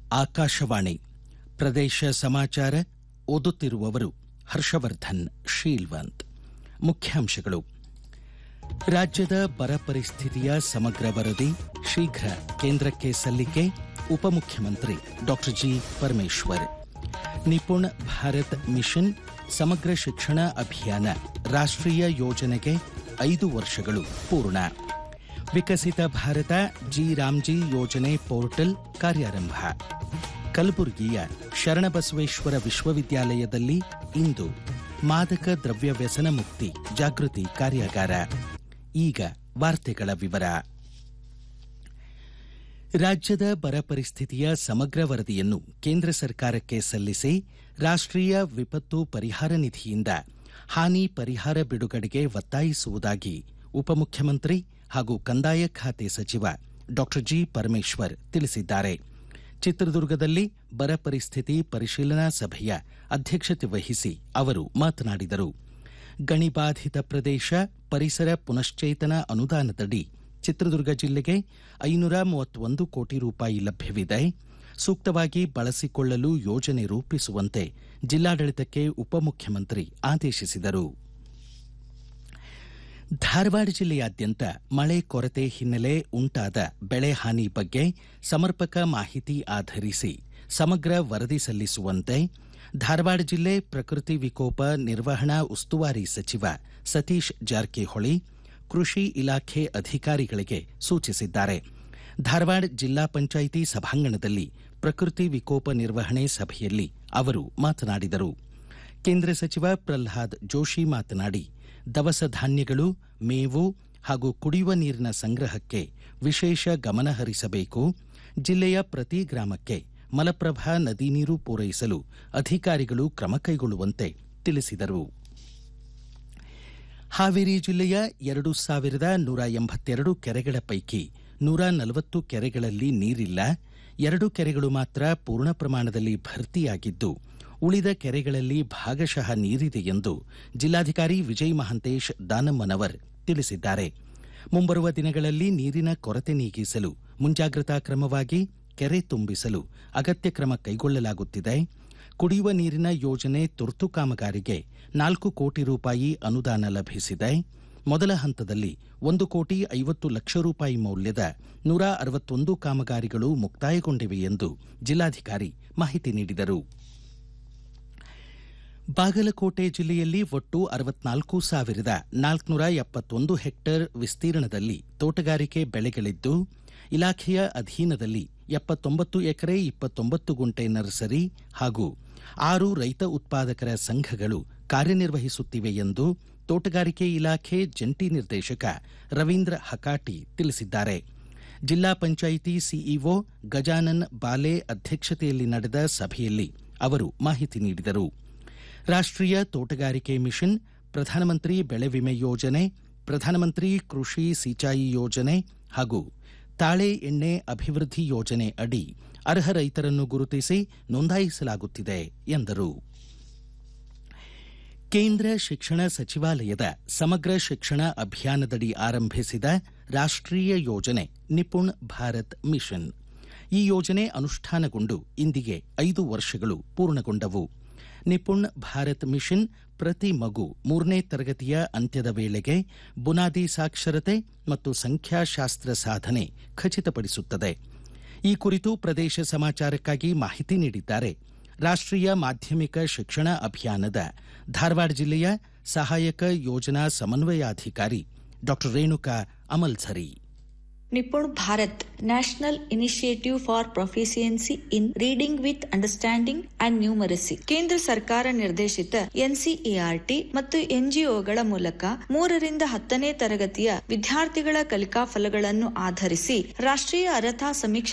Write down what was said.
ಆಕಾಶವಾಣಿ ಪ್ರದೇಶ ಸಮಾಚಾರ ಓದುತ್ತಿರುವವರು ಹರ್ಷವರ್ಧನ್ ಶೀಲ್ವಂತ್ ಮುಖ್ಯಾಂಶಗಳು ರಾಜ್ಯದ ಬರ ಪರಿಸ್ಥಿತಿಯ ಸಮಗ್ರ ವರದಿ ಶೀಘ್ರ ಕೇಂದ್ರಕ್ಕೆ ಸಲ್ಲಿಕೆ ಉಪಮುಖ್ಯಮಂತ್ರಿ doctor G Parameshwar Nipun Bharat mission ಸಮಗ್ರ ಶಿಕ್ಷಣ ಅಭಿಯಾನ ರಾಷ್ಟ್ರೀಯ ಯೋಜನೆಗೆ ಐದು ವರ್ಷಗಳು ಪೂರ್ಣ ವಿಕಸಿತ ಭಾರತ ಜಿ ರಾಮ್ಜಿ ಯೋಜನೆ ಪೋರ್ಟಲ್ ಕಾರ್ಯಾರಂಭ ಕಲಬುರಗಿಯ ಶರಣಬಸವೇಶ್ವರ ವಿಶ್ವವಿದ್ಯಾಲಯದಲ್ಲಿ ಇಂದು ಮಾದಕ ದ್ರವ್ಯ ವ್ಯಸನ ಮುಕ್ತಿ ಜಾಗೃತಿ ಕಾರ್ಯಾಗಾರ ಈಗ ವಾರ್ತೆಗಳ ವಿವರ ರಾಜ್ಯದ ಬರ ಪರಿಸ್ಥಿತಿಯ ಸಮಗ್ರ ವರದಿಯನ್ನು ಕೇಂದ್ರ ಸರ್ಕಾರಕ್ಕೆ ಸಲ್ಲಿಸಿ ರಾಷ್ಟ್ರೀಯ ವಿಪತ್ತು ಪರಿಹಾರ ನಿಧಿಯಿಂದ ಹಾನಿ ಪರಿಹಾರ ಬಿಡುಗಡೆಗೆ ಒತ್ತಾಯಿಸುವುದಾಗಿ ಉಪಮುಖ್ಯಮಂತ್ರಿ ಹಾಗೂ ಕಂದಾಯ ಖಾತೆ ಸಚಿವ ಡಾಕ್ಟರ್ ಜಿ ಪರಮೇಶ್ವರ್ ತಿಳಿಸಿದ್ದಾರೆ ಚಿತ್ರದುರ್ಗದಲ್ಲಿ ಬರ ಪರಿಸ್ಥಿತಿ ಪರಿಶೀಲನಾ ಸಭೆಯ ಅಧ್ಯಕ್ಷತೆ ವಹಿಸಿ ಅವರು ಮಾತನಾಡಿದರು ಗಣಿಬಾಧಿತ ಪ್ರದೇಶ ಪರಿಸರ ಪುನಶ್ಚೇತನ ಅನುದಾನದಡಿ ಚಿತ್ರದುರ್ಗ ಜಿಲ್ಲೆಗೆ ಐನೂರ ಮೂವತ್ತೊಂದು ಕೋಟಿ ರೂಪಾಯಿ ಲಭ್ಯವಿದೆ ಸೂಕ್ತವಾಗಿ ಬಳಸಿಕೊಳ್ಳಲು ಯೋಜನೆ ರೂಪಿಸುವಂತೆ ಜಿಲ್ಲಾಡಳಿತಕ್ಕೆ ಉಪಮುಖ್ಯಮಂತ್ರಿ ಆದೇಶಿಸಿದರು ಧಾರವಾಡ ಜಿಲ್ಲೆಯಾದ್ಯಂತ ಮಳೆ ಕೊರತೆ ಹಿನ್ನೆಲೆ ಉಂಟಾದ ಬೆಳೆ ಹಾನಿ ಬಗ್ಗೆ ಸಮರ್ಪಕ ಮಾಹಿತಿ ಆಧರಿಸಿ ಸಮಗ್ರ ವರದಿ ಸಲ್ಲಿಸುವಂತೆ ಧಾರವಾಡ ಜಿಲ್ಲೆ ಪ್ರಕೃತಿ ವಿಕೋಪ ನಿರ್ವಹಣಾ ಉಸ್ತುವಾರಿ ಸಚಿವ ಸತೀಶ್ ಜಾರಕಿಹೊಳಿ ಕೃಷಿ ಇಲಾಖೆ ಅಧಿಕಾರಿಗಳಿಗೆ ಸೂಚಿಸಿದ್ದಾರೆ ಧಾರವಾಡ ಜಿಲ್ಲಾ ಪಂಚಾಯಿತಿ ಸಭಾಂಗಣದಲ್ಲಿ ಪ್ರಕೃತಿ ವಿಕೋಪ ನಿರ್ವಹಣೆ ಸಭೆಯಲ್ಲಿ ಅವರು ಮಾತನಾಡಿದರು ಕೇಂದ್ರ ಸಚಿವ ಪ್ರಲ್ಹಾದ್ ಜೋಶಿ ಮಾತನಾಡಿ ದವಸ ಧಾನ್ಯಗಳು ಮೇವು ಹಾಗೂ ಕುಡಿಯುವ ನೀರಿನ ಸಂಗ್ರಹಕ್ಕೆ ವಿಶೇಷ ಗಮನ ಹರಿಸಬೇಕು ಜಿಲ್ಲೆಯ ಪ್ರತಿ ಗ್ರಾಮಕ್ಕೆ ಮಲಪ್ರಭಾ ನದಿ ನೀರು ಪೂರೈಸಲು ಅಧಿಕಾರಿಗಳು ಕ್ರಮ ಕೈಗೊಳ್ಳುವಂತೆ ತಿಳಿಸಿದರು ಹಾವೇರಿ ಜಿಲ್ಲೆಯ ಎರಡು ಸಾವಿರದ ನೂರ ಎಂಬತ್ತೆರಡು ಕೆರೆಗಳ ಪೈಕಿ ನೂರ ನಲವತ್ತು ಕೆರೆಗಳಲ್ಲಿ ನೀರಿಲ್ಲ ಎರಡು ಕೆರೆಗಳು ಮಾತ್ರ ಪೂರ್ಣ ಪ್ರಮಾಣದಲ್ಲಿ ಭರ್ತಿಯಾಗಿದ್ದು ಉಳಿದ ಕೆರೆಗಳಲ್ಲಿ ಭಾಗಶಃ ನೀರಿದೆ ಎಂದು ಜಿಲ್ಲಾಧಿಕಾರಿ ವಿಜಯ್ ಮಹಾಂತೇಶ್ ದಾನಮ್ಮನವರ್ ತಿಳಿಸಿದ್ದಾರೆ ಮುಂಬರುವ ದಿನಗಳಲ್ಲಿ ನೀರಿನ ಕೊರತೆ ನೀಗಿಸಲು ಮುಂಜಾಗ್ರತಾ ಕ್ರಮವಾಗಿ ಕೆರೆ ತುಂಬಿಸಲು ಅಗತ್ಯ ಕ್ರಮ ಕೈಗೊಳ್ಳಲಾಗುತ್ತಿದೆ ಕುಡಿಯುವ ನೀರಿನ ಯೋಜನೆ ತುರ್ತು ಕಾಮಗಾರಿಗೆ ನಾಲ್ಕು ಕೋಟಿ ರೂಪಾಯಿ ಅನುದಾನ ಲಭಿಸಿದೆ ಮೊದಲ ಹಂತದಲ್ಲಿ ಒಂದು ಕೋಟಿ ಐವತ್ತು ಲಕ್ಷ ರೂಪಾಯಿ ಮೌಲ್ಯದ ನೂರ ಅರವತ್ತೊಂದು ಕಾಮಗಾರಿಗಳು ಮುಕ್ತಾಯಗೊಂಡಿವೆ ಎಂದು ಜಿಲ್ಲಾಧಿಕಾರಿ ಮಾಹಿತಿ ನೀಡಿದರು ಬಾಗಲಕೋಟೆ ಜಿಲ್ಲೆಯಲ್ಲಿ ಒಟ್ಟು ಅರವತ್ನಾಲ್ಕು ಸಾವಿರದ ನಾಲ್ಕುನೂರ ಎಪ್ಪತ್ತೊಂದು ಹೆಕ್ಟೇರ್ ವಿಸ್ತೀರ್ಣದಲ್ಲಿ ತೋಟಗಾರಿಕೆ ಬೆಳೆಗಳಿದ್ದು ಇಲಾಖೆಯ ಅಧೀನದಲ್ಲಿ ಎಪ್ಪತ್ತೊಂಬತ್ತು ಎಕರೆ ಇಪ್ಪತ್ತೊಂಬತ್ತು ಗುಂಟೆ ನರ್ಸರಿ ಹಾಗೂ ಆರು ರೈತ ಉತ್ಪಾದಕರ ಸಂಘಗಳು ಕಾರ್ಯನಿರ್ವಹಿಸುತ್ತಿವೆ ಎಂದು ತೋಟಗಾರಿಕೆ ಇಲಾಖೆ ಜಂಟಿ ನಿರ್ದೇಶಕ ರವೀಂದ್ರ ಹಕಾಟಿ ತಿಳಿಸಿದ್ದಾರೆ ಜಿಲ್ಲಾ ಪಂಚಾಯಿತಿ ಸಿಇಒ ಗಜಾನನ್ ಬಾಲೆ ಅಧ್ಯಕ್ಷತೆಯಲ್ಲಿ ನಡೆದ ಸಭೆಯಲ್ಲಿ ಅವರು ಮಾಹಿತಿ ನೀಡಿದರು ರಾಷ್ಟ್ರೀಯ ತೋಟಗಾರಿಕೆ ಮಿಷನ್ ಪ್ರಧಾನಮಂತ್ರಿ ಬೆಳೆ ವಿಮೆ ಯೋಜನೆ ಪ್ರಧಾನಮಂತ್ರಿ ಕೃಷಿ ಸಿಂಚಾಯಿ ಯೋಜನೆ ಹಾಗೂ ತಾಳೆ ಎಣ್ಣೆ ಅಭಿವೃದ್ಧಿ ಯೋಜನೆ ಅಡಿ ಅರ್ಹ ರೈತರನ್ನು ಗುರುತಿಸಿ ನೋಂದಾಯಿಸಲಾಗುತ್ತಿದೆ ಎಂದರು ಕೇಂದ್ರ ಶಿಕ್ಷಣ ಸಚಿವಾಲಯದ ಸಮಗ್ರ ಶಿಕ್ಷಣ ಅಭಿಯಾನದಡಿ ಆರಂಭಿಸಿದ ರಾಷ್ಟ್ರೀಯ ಯೋಜನೆ ನಿಪುಣ್ ಭಾರತ್ ಮಿಷನ್ ಈ ಯೋಜನೆ ಅನುಷ್ಠಾನಗೊಂಡು ಇಂದಿಗೆ ಐದು ವರ್ಷಗಳು ಪೂರ್ಣಗೊಂಡವು ನಿಪುಣ್ ಭಾರತ್ ಮಿಷನ್ ಪ್ರತಿ ಮಗು ಮೂರನೇ ತರಗತಿಯ ಅಂತ್ಯದ ವೇಳೆಗೆ ಬುನಾದಿ ಸಾಕ್ಷರತೆ ಮತ್ತು ಸಂಖ್ಯಾಶಾಸ್ತ್ರ ಸಾಧನೆ ಖಚಿತಪಡಿಸುತ್ತದೆ ಈ ಕುರಿತು ಪ್ರದೇಶ ಸಮಾಚಾರಕ್ಕಾಗಿ ಮಾಹಿತಿ ನೀಡಿದ್ದಾರೆ ರಾಷ್ಟ್ರೀಯ ಮಾಧ್ಯಮಿಕ ಶಿಕ್ಷಣ ಅಭಿಯಾನದ ಧಾರವಾಡ ಜಿಲ್ಲೆಯ ಸಹಾಯಕ ಯೋಜನಾ ಸಮನ್ವಯಾಧಿಕಾರಿ doctor Renuka Amalsari Nipun Bharat national initiative for proficiency in reading with understanding and numeracy ಕೇಂದ್ರ ಸರ್ಕಾರ ನಿರ್ದೇಶಿತ ಎನ್ಸಿಇಆರ್ಟಿ ಮತ್ತು ಎನ್ಜಿಒಗಳ ಮೂಲಕ ಮೂರರಿಂದ ಹತ್ತನೇ ತರಗತಿಯ ವಿದ್ಯಾರ್ಥಿಗಳ ಕಲಿಕಾ ಫಲಗಳನ್ನು ಆಧರಿಸಿ ರಾಷ್ಟ್ರೀಯ ಅರ್ಹತಾ ಸಮೀಕ್ಷೆ